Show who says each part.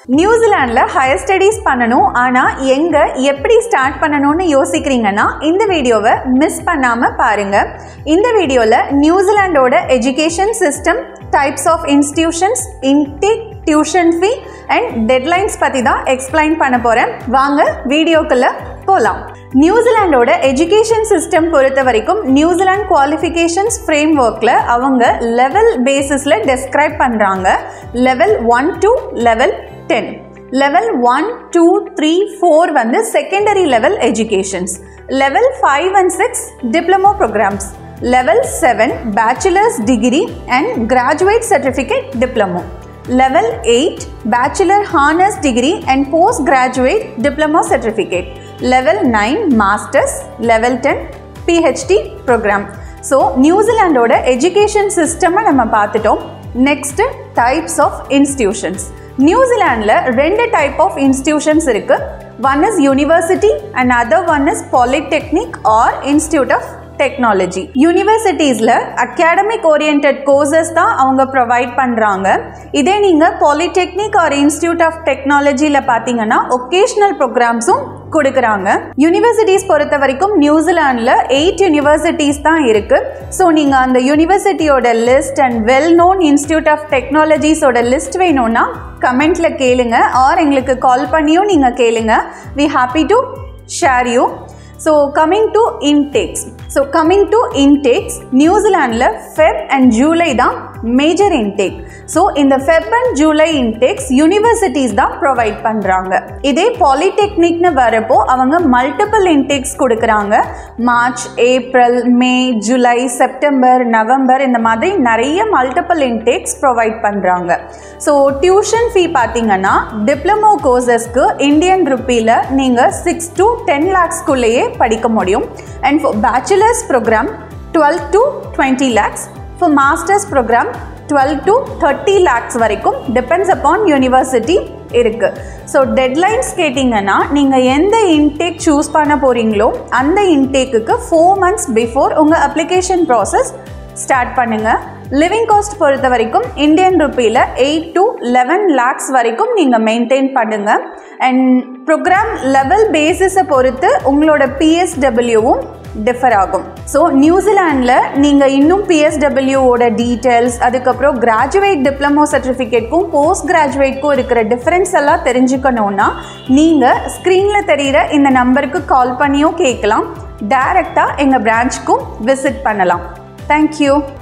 Speaker 1: நியூசிலாண்டில் higher studies பண்ணணும் ஆனால் எங்கே எப்படி ஸ்டார்ட் பண்ணணும்னு யோசிக்கிறீங்கன்னா இந்த வீடியோவை மிஸ் பண்ணாமல் பாருங்கள் இந்த வீடியோவில் நியூசிலாண்டோட education system types of institutions intake tuition fee and deadlines பற்றி தான் எக்ஸ்பிளைன் பண்ண போகிறேன் வாங்க வீடியோக்குள்ளே போகலாம் நியூசிலாண்டோட எஜுகேஷன் சிஸ்டம் பொறுத்த வரைக்கும் நியூசிலாந்து குவாலிஃபிகேஷன்ஸ் ஃப்ரேம் ஒர்க்கில் அவங்க லெவல் பேசிஸில் டெஸ்கிரைப் பண்ணுறாங்க level one to level ten level one two three four வந்து secondary level educations level five and six diploma programs level seven bachelors degree and graduate certificate diploma level eight bachelor honours degree and post graduate diploma certificate level nine masters level ten PhD program so நியூசிலாண்டோட education சிஸ்டமை நம்ம பார்த்துட்டோம் next types of institutions நியூசிலாண்டில் ரெண்டு type of institutions இருக்குது one is university and other one is polytechnic or institute of technology யூனிவர்சிட்டிஸில் academic orient courses தான் அவங்க ப்ரொவைட் பண்ணுறாங்க இதே நீங்கள் பாலிடெக்னிக் ஆர் இன்ஸ்டியூட் ஆஃப் டெக்னாலஜியில் பார்த்தீங்கன்னா ஒகேஷ்னல் ப்ரோக்ராம்ஸும் கொடுக்குறாங்க யூனிவர்சிட்டிஸ் பொறுத்த வரைக்கும் நியூசிலாண்டில் எயிட் யூனிவர்சிட்டிஸ் தான் இருக்குது ஸோ நீங்கள் அந்த யூனிவர்சிட்டியோட list and well known institute of டெக்னாலஜிஸோட லிஸ்ட் வேணும்னா கமெண்ட்டில் கேளுங்க ஆர் எங்களுக்கு கால் பண்ணியும் நீங்கள் கேளுங்க we happy to share you so coming to intakes so coming to intakes நியூசிலாண்டில் ஃபெப் அண்ட் ஜூலை தான் மேஜர் இன்டேக் ஸோ இந்த Feb and July intakes universities தான் ப்ரொவைட் பண்ணுறாங்க இதே பாலிடெக்னிக்னு வரப்போ அவங்க மல்டிபிள் இன்டேக்ஸ் கொடுக்குறாங்க March April May July September November இந்த மாதிரி நிறைய மல்டிபிள் இன்டேக்ஸ் ப்ரொவைட் பண்ணுறாங்க ஸோ டியூஷன் ஃபீ பார்த்தீங்கன்னா டிப்ளமோ கோர்சஸ்க்கு இந்தியன் ருப்பியில் நீங்கள் சிக்ஸ் டு டென் லேக்ஸ்க்குள்ளேயே படிக்க முடியும் and for bachelors program twelve to twenty lakhs for masters program twelve to thirty lakhs வரைக்கும் டிபெண்ட்ஸ் அப்பான் யூனிவர்சிட்டி இருக்குது ஸோ டெட்லைன்ஸ் கேட்டிங்கன்னா நீங்கள் எந்த இன்டேக் சூஸ் பண்ண போகிறீங்களோ அந்த இன்டேக்குக்கு ஃபோர் மந்த்ஸ் பிஃபோர் உங்கள் அப்ளிகேஷன் ப்ராசஸ் ஸ்டார்ட் பண்ணுங்கள் லிவிங் காஸ்ட் பொறுத்த வரைக்கும் இந்தியன் ருப்பியில் எயிட் டு லெவன் லேக்ஸ் வரைக்கும் நீங்கள் மெயின்டைன் பண்ணுங்கள் அண்ட் ப்ரோக்ராம் லெவல் பேசிஸை பொறுத்து உங்களோட பிஎஸ்டபிள்யூவும் டிஃபர் ஆகும் ஸோ நியூசிலாண்டில் நீங்கள் இன்னும் பிஎஸ்டபிள்யூவோட டீட்டெயில்ஸ் அதுக்கப்புறம் கிராஜுவேட் டிப்ளமோ சர்டிஃபிகேட்க்கும் போஸ்ட் கிராஜுவேட்க்கும் இருக்கிற டிஃப்ரென்ஸ் எல்லாம் தெரிஞ்சுக்கணுன்னா நீங்கள் ஸ்க்ரீனில் தெரிகிற இந்த நம்பருக்கு கால் பண்ணியும் கேட்கலாம் டைரெக்டாக எங்கள் பிரான்ச்சுக்கும் விசிட் பண்ணலாம் தேங்க்யூ